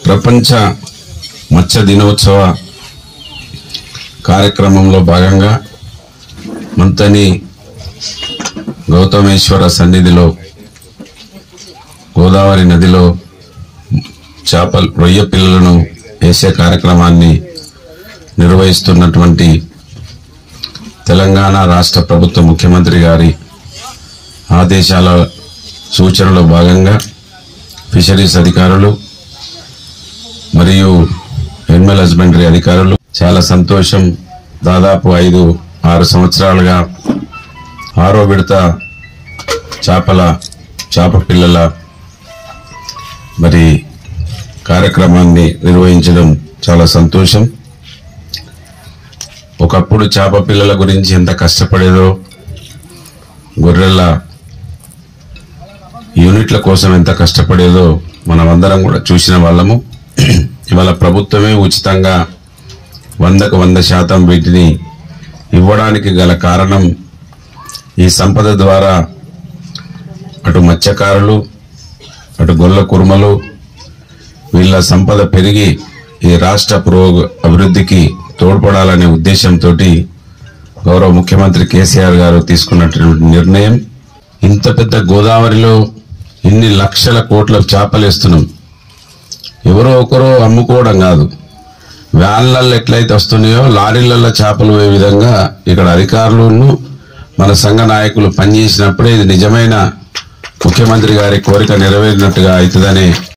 ప్రపంచ మత్స్య దినోత్సవ కార్యక్రమంలో భాగంగా మంతని గౌతమేశ్వర సన్నిధిలో గోదావరి నదిలో చేపల రొయ్య పిల్లలను వేసే కార్యక్రమాన్ని నిర్వహిస్తున్నటువంటి తెలంగాణ రాష్ట్ర ప్రభుత్వ ముఖ్యమంత్రి గారి ఆదేశాల సూచనలో భాగంగా ఫిషరీస్ అధికారులు మరియు ఎనిమల్ హస్బెండరీ అధికారులు చాలా సంతోషం దాదాపు ఐదు ఆరు సంవత్సరాలుగా ఆరో విడత చేపల చేప పిల్లల మరి కార్యక్రమాన్ని నిర్వహించడం చాలా సంతోషం ఒకప్పుడు చేప పిల్లల గురించి ఎంత కష్టపడేదో గొర్రెల యూనిట్ల కోసం ఎంత కష్టపడేదో మనం అందరం కూడా చూసిన వాళ్ళము ఇవాళ ప్రభుత్వమే ఉచితంగా వందకు వంద శాతం వీటిని ఇవ్వడానికి గల కారణం ఈ సంపద ద్వారా అటు మత్స్యకారులు అటు గొల్ల కుర్మలు వీళ్ళ సంపద పెరిగి ఈ రాష్ట్ర పురోగ అభివృద్ధికి తోడ్పడాలనే ఉద్దేశంతో గౌరవ ముఖ్యమంత్రి కేసీఆర్ గారు తీసుకున్నటువంటి నిర్ణయం ఇంత పెద్ద గోదావరిలో ఇన్ని లక్షల కోట్ల చేపలు వేస్తున్నాం ఎవరో ఒకరో అమ్ముకోవడం కాదు వ్యాన్లలో ఎట్లయితే వస్తున్నాయో లారీలలో చేపలు పోయే విధంగా ఇక్కడ అధికారులను మన సంఘ నాయకులు పనిచేసినప్పుడే ఇది నిజమైన ముఖ్యమంత్రి గారి కోరిక నెరవేరినట్టుగా అవుతుందనే